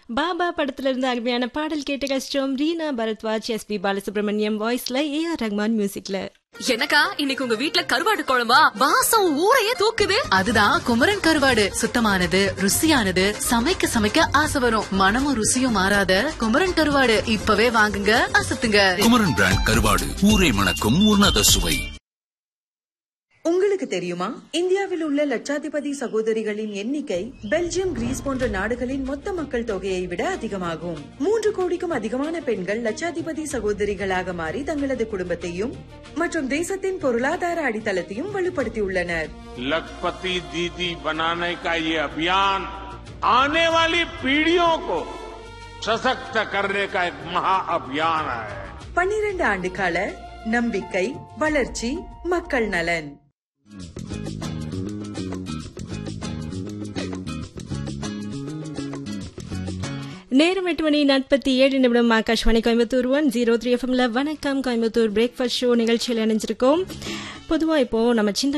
பாபா படத்துல இருந்து அருமையான பாடல் கேட்டு கஷ்டம் ரீனா பரத்வாஜ் எஸ் பி பாலசுப்ரமணியம் வாய்ஸ்ல ஏ ஆர் ரஹ்மான் மியூசிக்ல எனக்கா இன்னைக்கு உங்க வீட்ல கருவாடு குழம்பா வாசம் ஊரையே தூக்குது அதுதான் குமரன் கருவாடு சுத்தமானது ருசியானது சமைக்க சமைக்க ஆசை வரும் மனமும் ருசியும் மாறாத குமரன் கருவாடு இப்பவே வாங்குங்க அசத்துங்க குமரன் பிராண்ட் கருவாடு ஊரை மணக்கும் உன்னத சுவை உங்களுக்கு தெரியுமா இந்தியாவில் உள்ள லட்சாதிபதி சகோதரிகளின் எண்ணிக்கை பெல்ஜியம் கிரீஸ் போன்ற நாடுகளின் மொத்த மக்கள் தொகையை விட அதிகமாகும் மூன்று கோடிக்கும் அதிகமான பெண்கள் லட்சாதிபதி சகோதரிகளாக மாறி தங்களது குடும்பத்தையும் மற்றும் தேசத்தின் பொருளாதார அடித்தளத்தையும் வலுப்படுத்தியுள்ளனர் लखपति दीदी बनाने का ये अभियान आने वाली पीढ़ियों को सशक्त करने का एक महा अभियान है பன்னிரண்டு ஆண்டு கால நம்பிக்கை வளர்ச்சி மக்கள் நலன் நேரம் எட்டு மணி நாற்பத்தி ஏழு நிமிடம் Akashvani Coimbatore one zero three எஃப்எம்ல வணக்கம் கோயம்புத்தூர் பிரேக்ஃபாஸ்ட் ஷோ நிகழ்ச்சியில் இணைஞ்சிருக்கோம் பொதுவாக இப்போ நம்ம சின்ன